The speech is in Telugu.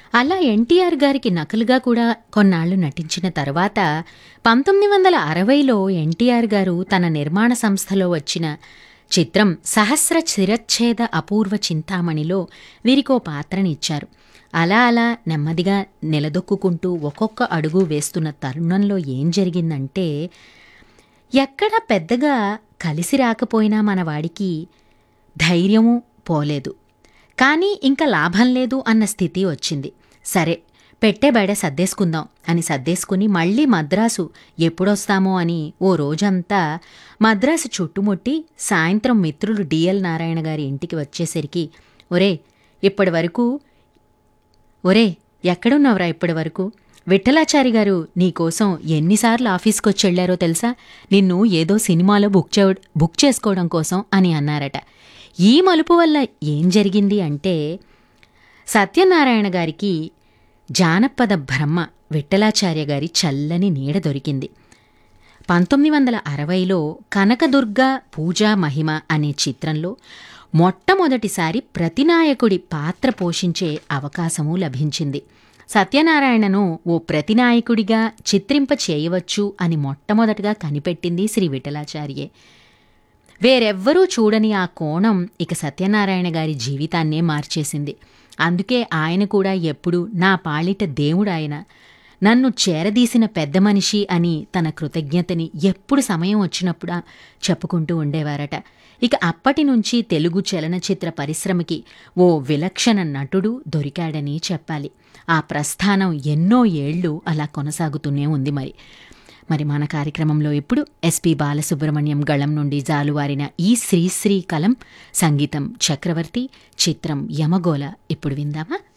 అలా ఎన్టీఆర్ గారికి నకలుగా కూడా కొన్నాళ్లు నటించిన తర్వాత పంతొమ్మిది వందల అరవైలో ఎన్టీఆర్ గారు తన నిర్మాణ సంస్థలో వచ్చిన చిత్రం సహస్ర శిరచ్ఛేద అపూర్వ చింతామణిలో వీరికో పాత్రనిచ్చారు అలా అలా నెమ్మదిగా నిలదొక్కుంటూ ఒక్కొక్క అడుగు వేస్తున్న తరుణంలో ఏం జరిగిందంటే ఎక్కడ పెద్దగా కలిసి రాకపోయినా మన వాడికి ధైర్యము పోలేదు కానీ ఇంకా లాభం లేదు అన్న స్థితి వచ్చింది సరే పెట్టే బయట సర్దేసుకుందాం అని సర్దేసుకుని మళ్ళీ మద్రాసు ఎప్పుడొస్తామో అని ఓ రోజంతా మద్రాసు చుట్టుముట్టి సాయంత్రం మిత్రులు డిఎల్ నారాయణ గారి ఇంటికి వచ్చేసరికి ఒరే ఇప్పటి వరకు ఒరే ఎక్కడున్నావురా ఇప్పటి వరకు విఠలాచారి గారు నీకోసం ఎన్నిసార్లు ఆఫీస్కి వచ్చి వెళ్ళారో తెలుసా నిన్ను ఏదో సినిమాలో బుక్ చే బుక్ చేసుకోవడం కోసం అని అన్నారట ఈ మలుపు వల్ల ఏం జరిగింది అంటే సత్యనారాయణ గారికి జానపద బ్రహ్మ విఠలాచార్య గారి చల్లని నీడ దొరికింది పంతొమ్మిది వందల అరవైలో కనకదుర్గ పూజా మహిమ అనే చిత్రంలో మొట్టమొదటిసారి ప్రతినాయకుడి పాత్ర పోషించే అవకాశము లభించింది సత్యనారాయణను ఓ ప్రతినాయకుడిగా చిత్రింప చేయవచ్చు అని మొట్టమొదటగా కనిపెట్టింది శ్రీ విఠలాచార్యే వేరెవ్వరూ చూడని ఆ కోణం ఇక సత్యనారాయణ గారి జీవితాన్నే మార్చేసింది అందుకే ఆయన కూడా ఎప్పుడు నా పాలిట దేవుడాయన నన్ను చేరదీసిన పెద్ద మనిషి అని తన కృతజ్ఞతని ఎప్పుడు సమయం వచ్చినప్పుడు చెప్పుకుంటూ ఉండేవారట ఇక అప్పటి నుంచి తెలుగు చలనచిత్ర పరిశ్రమకి ఓ విలక్షణ నటుడు దొరికాడని చెప్పాలి ఆ ప్రస్థానం ఎన్నో ఏళ్ళు అలా కొనసాగుతూనే ఉంది మరి మరి మన కార్యక్రమంలో ఇప్పుడు ఎస్పి బాలసుబ్రహ్మణ్యం గళం నుండి జాలువారిన ఈ శ్రీశ్రీ కలం సంగీతం చక్రవర్తి చిత్రం యమగోళ ఇప్పుడు విందామా